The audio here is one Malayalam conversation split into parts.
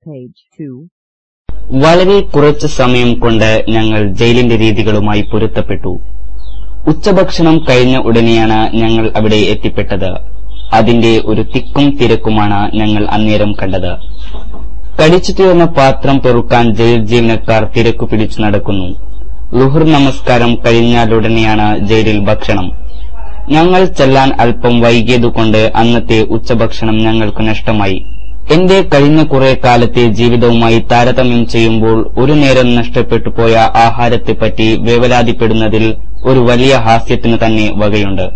Page 2. വളരെ കുറച്ചു സമയം കൊണ്ട് ഞങ്ങൾ ജയിലിന്റെ രീതികളുമായി പൊരുത്തപ്പെട്ടു ഉച്ചഭക്ഷണം കഴിഞ്ഞ ഉടനെയാണ് ഞങ്ങൾ അവിടെ എത്തിപ്പെട്ടത് അതിന്റെ ഒരു തിക്കും തിരക്കുമാണ് ഞങ്ങൾ അന്നേരം കണ്ടത് കടിച്ചു തീർന്ന പാത്രം പെറുക്കാൻ ജയിൽ ജീവനക്കാർ തിരക്കു പിടിച്ചു നടക്കുന്നു ലുഹർ നമസ്കാരം കഴിഞ്ഞാലുടനെയാണ് ജയിലിൽ ഭക്ഷണം ഞങ്ങൾ ചെല്ലാൻ അല്പം വൈകിയതുകൊണ്ട് അന്നത്തെ ഉച്ചഭക്ഷണം ഞങ്ങൾക്ക് നഷ്ടമായി എന്റെ കഴിഞ്ഞ കുറെ കാലത്തെ ജീവിതവുമായി താരതമ്യം ചെയ്യുമ്പോൾ ഒരു നേരം നഷ്ടപ്പെട്ടു പോയ ആഹാരത്തെപ്പറ്റി വേവലാതിപ്പെടുന്നതിൽ ഒരു വലിയ ഹാസ്യത്തിന് തന്നെ വകയുണ്ട്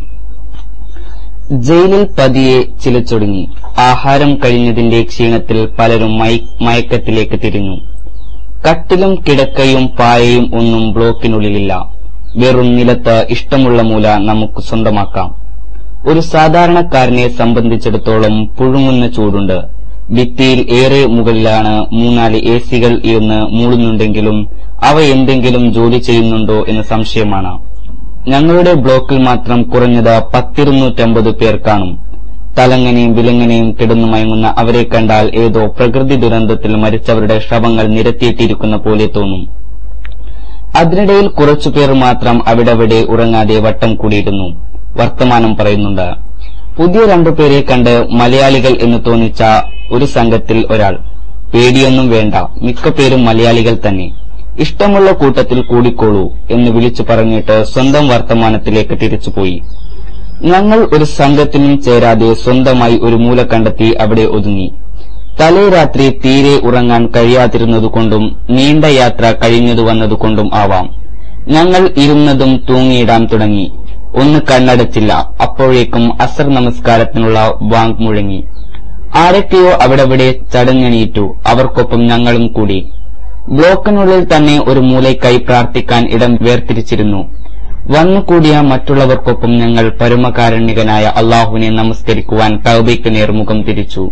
ജയിലിൽ പതിയെ ചിലച്ചൊടുങ്ങി ആഹാരം കഴിഞ്ഞതിന്റെ ക്ഷീണത്തിൽ പലരും മയ- മയക്കത്തിലേക്ക് തിരിഞ്ഞു കട്ടിലും കിടക്കയും പായയും ഒന്നും ബ്ലോക്കിനുള്ളിലില്ല വെറും നിലത്ത് ഇഷ്ടമുള്ള മൂല നമുക്ക് സ്വന്തമാക്കാം ഒരു സാധാരണക്കാരനെ സംബന്ധിച്ചിടത്തോളം പുഴുങ്ങുന്ന ചൂടുണ്ട് ഭിത്തിയിൽ ഏറെ മുകളിലാണ് മൂന്നാല് എ സികൾ ഇരുന്ന് മൂടുന്നുണ്ടെങ്കിലും അവ എന്തെങ്കിലും ജോലി ചെയ്യുന്നുണ്ടോ എന്ന് സംശയമാണ് ഞങ്ങളുടെ ബ്ലോക്കിൽ മാത്രം കുറഞ്ഞത് പത്തിരുന്നൂറ്റമ്പത് പേർ കാണും തലങ്ങനെയും വിലങ്ങനെയും കിടന്നു മയങ്ങുന്ന അവരെ കണ്ടാൽ ഏതോ പ്രകൃതി ദുരന്തത്തിൽ മരിച്ചവരുടെ ശവങ്ങൾ നിരത്തിയിട്ടിരിക്കുന്ന പോലെ തോന്നും അതിനിടയിൽ കുറച്ചുപേർ മാത്രം അവിടവിടെ ഉറങ്ങാതെ വട്ടം കൂടിയിരുന്നു വർത്തമാനം പറയുന്നുണ്ട് പുതിയ രണ്ടുപേരെ കണ്ട് മലയാളികൾ എന്ന് തോന്നിച്ച ഒരു സംഘത്തിൽ ഒരാൾ പേടിയൊന്നും വേണ്ട മിക്ക പേരും മലയാളികൾ തന്നെ ഇഷ്ടമുള്ള കൂട്ടത്തിൽ കൂടിക്കോളൂ എന്ന് വിളിച്ചു പറഞ്ഞിട്ട് സ്വന്തം വർത്തമാനത്തിലേക്ക് തിരിച്ചുപോയി ഞങ്ങൾ ഒരു സംഘത്തിനും ചേരാതെ സ്വന്തമായി ഒരു മൂല കണ്ടെത്തി അവിടെ ഒതുങ്ങി തലേ രാത്രി തീരെ ഉറങ്ങാൻ കഴിയാതിരുന്നതുകൊണ്ടും നീണ്ട യാത്ര കഴിഞ്ഞതു വന്നതുകൊണ്ടും ആവാം ഞങ്ങൾ ഇരുന്നതും തൂങ്ങിയിടാൻ തുടങ്ങി ഒന്ന് കണ്ണടച്ചില്ല അപ്പോഴേക്കും അസർ നമസ്കാരത്തിനുള്ള ബാങ്ക് മുഴങ്ങി ആരൊക്കെയോ അവിടെവിടെ ചടഞ്ഞെണീറ്റു അവർക്കൊപ്പം ഞങ്ങളും കൂടി ബ്ലോക്കിനുള്ളിൽ തന്നെ ഒരു മൂലയ്ക്കായി പ്രാർത്ഥിക്കാൻ ഇടം വേർതിരിച്ചിരുന്നു വന്നുകൂടിയ മറ്റുള്ളവർക്കൊപ്പം ഞങ്ങൾ പരമകാരുണ്യകനായ അള്ളാഹുവിനെ നമസ്കരിക്കുവാൻ കൗബയ്ക്ക് നേർമുഖം തിരിച്ചു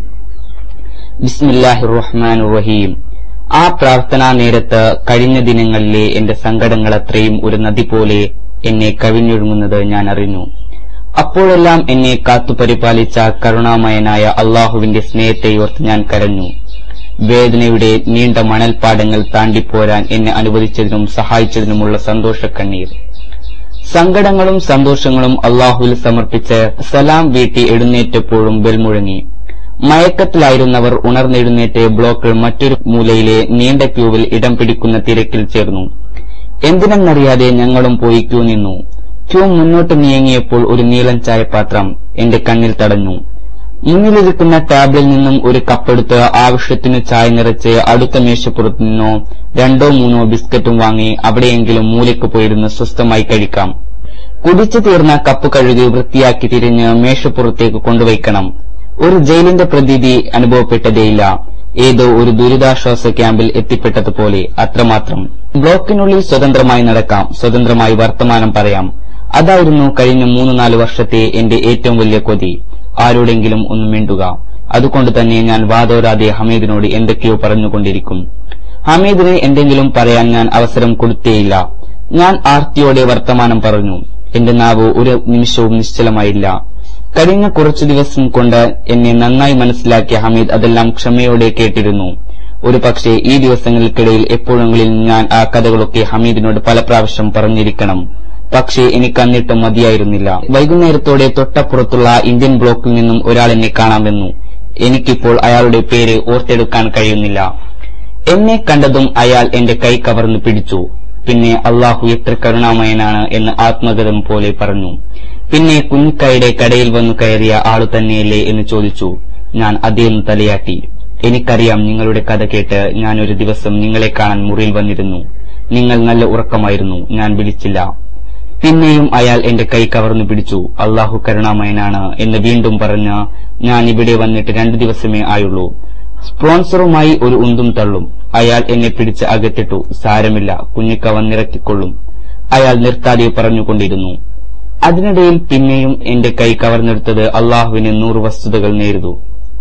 ബിസ്മില്ലാഹിർ റഹ്മാൻ റഹീം ആ പ്രാർത്ഥനാ നേരത്ത് കഴിഞ്ഞ ദിനങ്ങളിലെ എന്റെ സങ്കടങ്ങളത്രയും ഒരു നദി പോലെ എന്നെ കവിഞ്ഞൊഴുങ്ങുന്നത് ഞാൻ അറിഞ്ഞു അപ്പോഴെല്ലാം എന്നെ കാത്തുപരിപാലിച്ച കരുണാമയനായ അള്ളാഹുവിന്റെ സ്നേഹത്തെയോർത്ത് ഞാൻ കരഞ്ഞു വേദനയുടെ നീണ്ട മണൽപ്പാടങ്ങൾ താണ്ടിപ്പോരാൻ എന്നെ അനുവദിച്ചതിനും സഹായിച്ചതിനുമുള്ള സന്തോഷക്കണ്ണീർ സങ്കടങ്ങളും സന്തോഷങ്ങളും അള്ളാഹുവിൽ സമർപ്പിച്ച് സലാം വീട്ടി എഴുന്നേറ്റപ്പോഴും ബെൽമുഴങ്ങി മയക്കത്തിലായിരുന്നവർ ഉണർന്നെഴുന്നേറ്റ് ബ്ലോക്കിൽ മറ്റൊരു മൂലയിലെ നീണ്ട ക്യൂവിൽ ഇടം പിടിക്കുന്ന തിരക്കിൽ ചേർന്നു എന്തിനെന്നറിയാതെ ഞങ്ങളും പോയി ക്യൂ നിന്നു ക്യൂ മുന്നോട്ട് നീങ്ങിയപ്പോൾ ഒരു നീളൻ ചായപാത്രം എന്റെ കണ്ണിൽ തടഞ്ഞു മുന്നിലിരിക്കുന്ന ടാബിളിൽ നിന്നും ഒരു കപ്പെടുത്ത് ആവശ്യത്തിന് ചായ നിറച്ച് അടുത്ത മേശപ്പുറത്തു നിന്നോ രണ്ടോ മൂന്നോ ബിസ്ക്കറ്റും വാങ്ങി അവിടെയെങ്കിലും മൂലയ്ക്ക് പോയിരുന്ന് സ്വസ്ഥമായി കഴിക്കാം കുടിച്ചു തീർന്ന കപ്പ് കഴുകി വൃത്തിയാക്കി തിരിഞ്ഞ് മേശപ്പുറത്തേക്ക് കൊണ്ടുവയ്ക്കണം ഒരു ജയിലിന്റെ പ്രതീതി അനുഭവപ്പെട്ടതേയില്ല ഏതോ ഒരു ദുരിതാശ്വാസ ക്യാമ്പിൽ എത്തിപ്പെട്ടതുപോലെ അത്രമാത്രം ബ്ലോക്കിനുള്ളിൽ സ്വതന്ത്രമായി നടക്കാം സ്വതന്ത്രമായി വർത്തമാനം പറയാം അതായിരുന്നു കഴിഞ്ഞ മൂന്ന് നാല് വർഷത്തെ എന്റെ ഏറ്റവും വലിയ കൊതി ആരോടെങ്കിലും ഒന്ന് മിണ്ടുക അതുകൊണ്ട് തന്നെ ഞാൻ വാതോരാതെ ഹമീദിനോട് എന്തൊക്കെയോ പറഞ്ഞുകൊണ്ടിരിക്കും ഹമീദിന് എന്തെങ്കിലും പറയാൻ ഞാൻ അവസരം കൊടുത്തേയില്ല ഞാൻ ആർത്തിയോടെ വർത്തമാനം പറഞ്ഞു എന്റെ നാവ് ഒരു നിമിഷവും നിശ്ചലമായില്ല കഴിഞ്ഞ കുറച്ചു ദിവസം കൊണ്ട് എന്നെ നന്നായി മനസ്സിലാക്കിയ ഹമീദ് അതെല്ലാം ക്ഷമയോടെ കേട്ടിരുന്നു ഒരു പക്ഷേ ഈ ദിവസങ്ങൾക്കിടയിൽ എപ്പോഴെങ്കിലും ഞാൻ ആ കഥകളൊക്കെ ഹമീദിനോട് പല പ്രാവശ്യം പറഞ്ഞിരിക്കണം പക്ഷേ എനിക്ക് അന്നിട്ടും മതിയായിരുന്നില്ല വൈകുന്നേരത്തോടെ തൊട്ടപ്പുറത്തുള്ള ഇന്ത്യൻ ബ്ലോക്കിൽ നിന്നും ഒരാൾ എന്നെ കാണാൻ വന്നു എനിക്കിപ്പോൾ അയാളുടെ പേര് ഓർത്തെടുക്കാൻ കഴിയുന്നില്ല എന്നെ കണ്ടതും അയാൾ എന്റെ കൈ കവർന്നു പിടിച്ചു പിന്നെ അള്ളാഹു എത്ര കരുണാമയനാണ് എന്ന് ആത്മഗതം പോലെ പറഞ്ഞു പിന്നെ കുഞ്ഞിക്കായുടെ കടയിൽ വന്നു കയറിയ ആളു തന്നെയല്ലേ എന്ന് ചോദിച്ചു ഞാൻ അതേന്ന് തലയാട്ടി എനിക്കറിയാം നിങ്ങളുടെ കഥ കേട്ട് ഞാൻ ഒരു ദിവസം നിങ്ങളെ കാണാൻ മുറിയിൽ വന്നിരുന്നു നിങ്ങൾ നല്ല ഉറക്കമായിരുന്നു ഞാൻ വിളിച്ചില്ല പിന്നെയും അയാൾ എന്റെ കൈ കവർന്നു പിടിച്ചു അള്ളാഹു കരുണാമയനാണ് എന്ന് വീണ്ടും പറഞ്ഞ് ഞാൻ ഇവിടെ വന്നിട്ട് രണ്ടു ദിവസമേ ആയുള്ളൂ സ്പോൺസറുമായി ഒരു ഉന്തും തള്ളും അയാൾ എന്നെ പിടിച്ച് അകത്തിട്ടു സാരമില്ല കുഞ്ഞിക്ക വന്നിറക്കിക്കൊള്ളും അയാൾ നിർത്താതെ പറഞ്ഞുകൊണ്ടിരുന്നു അതിനിടയിൽ പിന്നെയും എന്റെ കൈ കവർന്നെടുത്തത് അള്ളാഹുവിന് നൂറ് വസ്തുതകൾ നേരിതു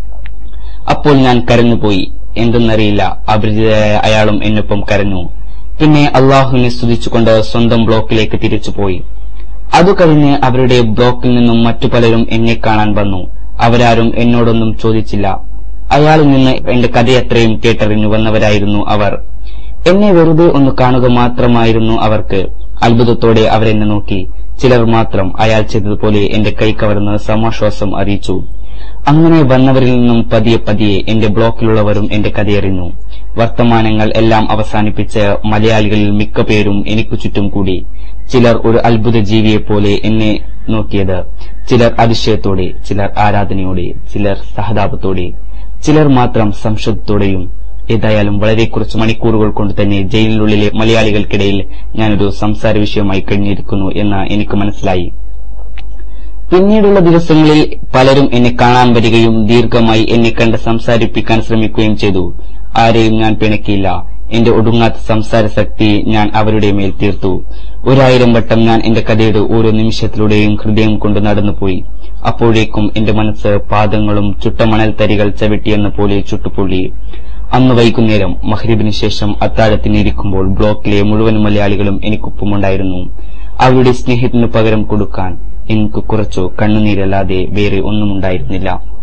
അപ്പോൾ ഞാൻ കരഞ്ഞുപോയി എന്തെന്നറിയില്ല അപരിചിതയായ അയാളും എന്നൊപ്പം കരഞ്ഞു പിന്നെ അള്ളാഹുവിനെ സ്തുതിച്ചുകൊണ്ട് സ്വന്തം ബ്ലോക്കിലേക്ക് തിരിച്ചുപോയി അതു കഴിഞ്ഞ് അവരുടെ ബ്ലോക്കിൽ നിന്നും മറ്റു പലരും എന്നെ കാണാൻ വന്നു അവരാരും എന്നോടൊന്നും ചോദിച്ചില്ല അയാളിൽ നിന്ന് എന്റെ കഥയത്രയും കേട്ടറിഞ്ഞു വന്നവരായിരുന്നു അവർ എന്നെ വെറുതെ ഒന്ന് കാണുക മാത്രമായിരുന്നു അവർക്ക് അത്ഭുതത്തോടെ അവരെന്നെ നോക്കി ചിലർ മാത്രം അയാൾ ചെയ്തതുപോലെ എന്റെ കൈ കവർന്ന് സമാശ്വാസം അറിയിച്ചു അങ്ങനെ വന്നവരിൽ നിന്നും പതിയെ പതിയെ എന്റെ ബ്ലോക്കിലുള്ളവരും എന്റെ കഥയറിഞ്ഞു വർത്തമാനങ്ങൾ എല്ലാം അവസാനിപ്പിച്ച് മലയാളികളിൽ മിക്ക പേരും എനിക്കു ചുറ്റും കൂടി ചിലർ ഒരു അത്ഭുത ജീവിയെപ്പോലെ എന്നെ നോക്കിയത് ചിലർ അതിശയത്തോടെ ചിലർ ആരാധനയോടെ ചിലർ സഹതാപത്തോടെ ചിലർ മാത്രം സംശയത്തോടെയും ഏതായാലും വളരെ കുറച്ച് മണിക്കൂറുകൾ കൊണ്ട് തന്നെ ജയിലിനുള്ളിലെ മലയാളികൾക്കിടയിൽ ഞാനൊരു സംസാര വിഷയമായി കഴിഞ്ഞിരിക്കുന്നു എന്ന് എനിക്ക് മനസ്സിലായി പിന്നീടുള്ള ദിവസങ്ങളിൽ പലരും എന്നെ കാണാൻ വരികയും ദീർഘമായി എന്നെ കണ്ട് സംസാരിപ്പിക്കാൻ ശ്രമിക്കുകയും ചെയ്തു ആരെയും ഞാൻ പിണക്കിയില്ല എന്റെ ഒടുങ്ങാത്ത സംസാര ശക്തി ഞാൻ അവരുടെ മേൽ തീർത്തു ഒരായിരം വട്ടം ഞാൻ എന്റെ കഥയുടെ ഓരോ നിമിഷത്തിലൂടെയും ഹൃദയം കൊണ്ട് നടന്നുപോയി അപ്പോഴേക്കും എന്റെ മനസ്സ് പാദങ്ങളും ചുട്ടമണൽ തരികൾ ചവിട്ടിയെന്ന പോലെ ചുട്ടുപൊള്ളി അന്ന് വൈകുന്നേരം മഹ്രിബിന് ശേഷം അത്താഴത്തിന് ഇരിക്കുമ്പോൾ ബ്ലോക്കിലെ മുഴുവൻ മലയാളികളും എനിക്കൊപ്പമുണ്ടായിരുന്നു അവരുടെ സ്നേഹത്തിനു പകരം കൊടുക്കാൻ എനിക്ക് കുറച്ചു കണ്ണുനീരല്ലാതെ വേറെ ഒന്നുമുണ്ടായിരുന്നില്ല